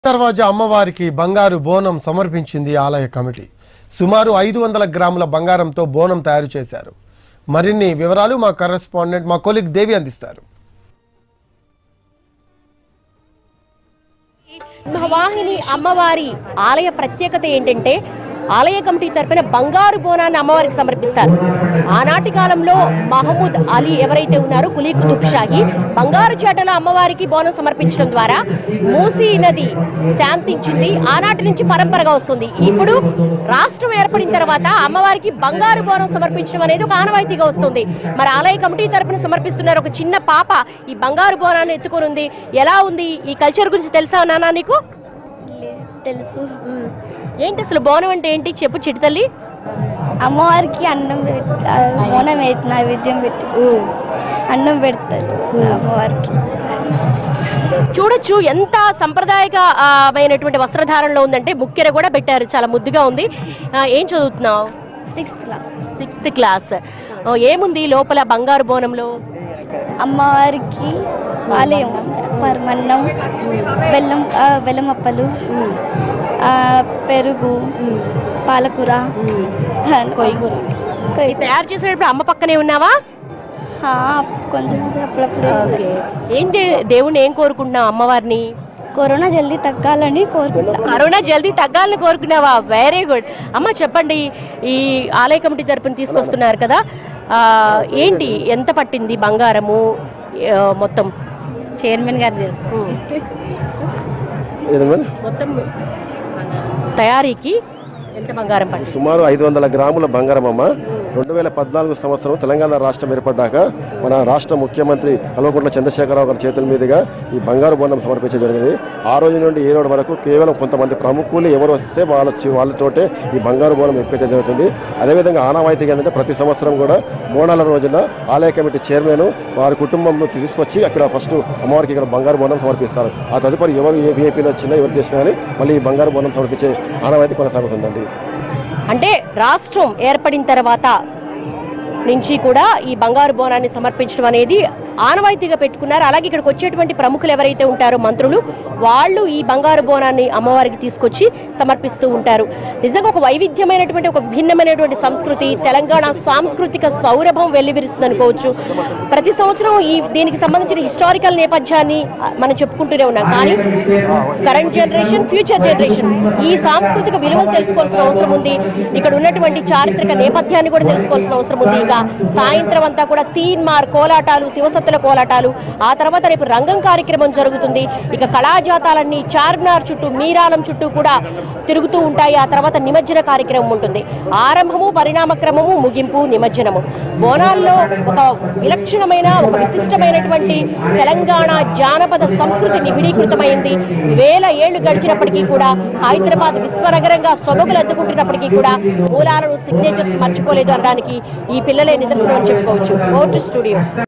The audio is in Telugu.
దర్వాజా అమ్మవారికి బంగారు బోనం సమర్పించింది ఆలయ కమిటీ సుమారు ఐదు వందల గ్రాముల బంగారంతో బోనం తయారు చేశారు మరిన్ని వివరాలు మా కరెస్పాండెంట్ మా కొలిగ్ దేవి అందిస్తారు వాహిని అమ్మవారి ఆలయ ప్రత్యేకత ఏంటంటే ఆలయ కమిటీ తరపున బంగారు బోనాన్ని అమ్మవారికి సమర్పిస్తారు ఆనాటి కాలంలో మహమూద్ అలీ ఎవరైతే ఉన్నారో కులీ కుతుబ్ షాహి బంగారు చేటలో అమ్మవారికి బోనం సమర్పించడం ద్వారా మూసీ నది శాంతించింది ఆనాటి నుంచి పరంపరగా వస్తుంది ఇప్పుడు రాష్ట్రం ఏర్పడిన తర్వాత అమ్మవారికి బంగారు బోనం సమర్పించడం అనేది ఒక ఆనవాయితీగా వస్తుంది మరి ఆలయ కమిటీ తరపున సమర్పిస్తున్నారు ఒక చిన్న పాప ఈ బంగారు బోనాన్ని ఎత్తుకొని ఉంది ఎలా ఉంది ఈ కల్చర్ గురించి తెలుసా నానా నీకు లే- తెలుసు ఏంటి అసలు బోనం అంటే ఏంటి చెప్పు చిటి తల్లి అమ్మవారికి అన్నం పెట్- ఆ, మౌనం పెట్టి నైవేద్యం పెట్టి అన్నం పెడతారు అమ్మవారికి చూడొచ్చు ఎంత సంప్రదాయక ఆ, మైనటువంటి వస్త్రధారణలో ఉందంటే ముక్కెర కూడా పెట్టారు చాలా ముద్దుగా ఉంది ఆ, ఏం చదువుతున్నావు సిక్స్త్ క్లాస్ సిక్స్త్ క్లాస్ ఆ, ఏముంది లోపల బంగారు బోనంలో అమ్మవారికి ఆలయం పరమన్నం బెల్లం ఆ, బెల్లం అప్పలు ఆ, పెరుగు పాలకూర కొయ్యగూర కొయ్- ఇది తయారు చేసేటప్పుడు అమ్మ పక్కనే ఉన్నావా ఆ, కొంచెం అప్పుడప్పుడు ఏంటి దేవుణ్ణి ఏం కోరుకుంటున్నావు అమ్మవారిని కరోనా జల్దీ తగ్గాలని కోరుకుంటా కరోనా జల్దీ తగ్గాలని కోరుకున్నావా వెరీ గుడ్ అమ్మ చెప్పండి ఈ ఆలయ కమిటీ తరపున తీసుకొస్తున్నారు కదా ఆ, ఏంటి ఎంత పట్టింది బంగారము ఆ, మొత్తం చైర్మన్ గారు తెలుసు ఏదమ్మా మొత్తం తయారీకి ఎంత బంగారం పట్టింది సుమారు ఐదు వందల గ్రాముల బంగారం అమ్మ రెండు వేల పద్నాలుగు సంవత్సరం తెలంగాణ రాష్ట్రం ఏర్పడ్డాక మన రాష్ట్ర ముఖ్యమంత్రి కల్వకుంట్ల చంద్రశేఖరరావు గారి చేతుల మీదుగా ఈ బంగారు బోనం సమర్పించడం జరిగింది ఆ రోజు నుండి ఈ రోజు వరకు కేవలం కొంతమంది ప్రముఖులు ఎవరు వస్తే వాళ్ళ వాళ్ళతోటే ఈ బంగారు బోనం ఎప్పించడం జరుగుతుంది అదేవిధంగా ఆనవాయితీగా ఏంటంటే ప్రతి సంవత్సరం కూడా బోనాల రోజున ఆలయ కమిటీ చైర్మన్ వారి కుటుంబం తీసుకొచ్చి అక్కడ ఫస్ట్ అమ్మవారికి ఇక్కడ బంగారు బోనం సమర్పిస్తారు ఆ తదుపరి ఎవరు ఏ విఐపీలు వచ్చినా ఎవరు చేసినా కానీ మళ్ళీ ఈ బంగారు బోనం సమర్పించే ఆనవాయితీ కొనసాగుతుందండి అంటే రాష్ట్రం ఏర్పడిన తర్వాత నుంచి కూడా ఈ బంగారు బోనాన్ని సమర్పించడం అనేది ఆనవాయితీగా పెట్టుకున్నారు అలాగే ఇక్కడికి వచ్చేటువంటి ప్రముఖులు ఎవరైతే ఉంటారో మంత్రులు వాళ్ళు ఈ బంగారు బోనాన్ని అమ్మవారికి తీసుకొచ్చి సమర్పిస్తూ ఉంటారు నిజంగా ఒక వైవిధ్యమైనటువంటి ఒక భిన్నమైనటువంటి సంస్కృతి తెలంగాణ సాంస్కృతిక సౌరభం వెల్లివిరుస్తుంది అనుకోవచ్చు ప్రతి సంవత్సరం ఈ దీనికి సంబంధించిన హిస్టారికల్ నేపథ్యాన్ని ఆ, మనం చెప్పుకుంటూనే ఉన్నాం కానీ కరెంట్ జనరేషన్ ఫ్యూచర్ జనరేషన్ ఈ సాంస్కృతిక విలువలు తెలుసుకోవాల్సిన అవసరం ఉంది ఇక్కడ ఉన్నటువంటి చారిత్రక నేపథ్యాన్ని కూడా తెలుసుకోవాల్సిన అవసరం ఉంది ఇక సాయంత్రం అంతా కూడా తీన్మార్ కోలాటాలు శివసత్తుల కోలాటాలు ఆ తర్వాత రేపు రంగం కార్యక్రమం జరుగుతుంది ఇక కళాజాతాలన్నీ చార్మినార్ చుట్టూ మీరాలం చుట్టూ కూడా తిరుగుతూ ఉంటాయి ఆ తర్వాత నిమజ్జన కార్యక్రమం ఉంటుంది ఆరంభము పరిణామ క్రమము ముగింపు నిమజ్జనము బోనాల్లో ఒక విలక్షణమైన ఒక విశిష్టమైనటువంటి తెలంగాణ జానపద సంస్కృతి నిబిడీకృతమైంది వేల ఏళ్లు గడిచినప్పటికీ కూడా హైదరాబాద్ విశ్వనగరంగా సొబగులు అద్దుకుంటున్నప్పటికీ కూడా మూలాలను సిగ్నేచర్స్ మర్చిపోలేదు అనడానికి ఈ పిల్లలే నిదర్శనం అని చెప్పుకోవచ్చు ఓటు స్టూడియో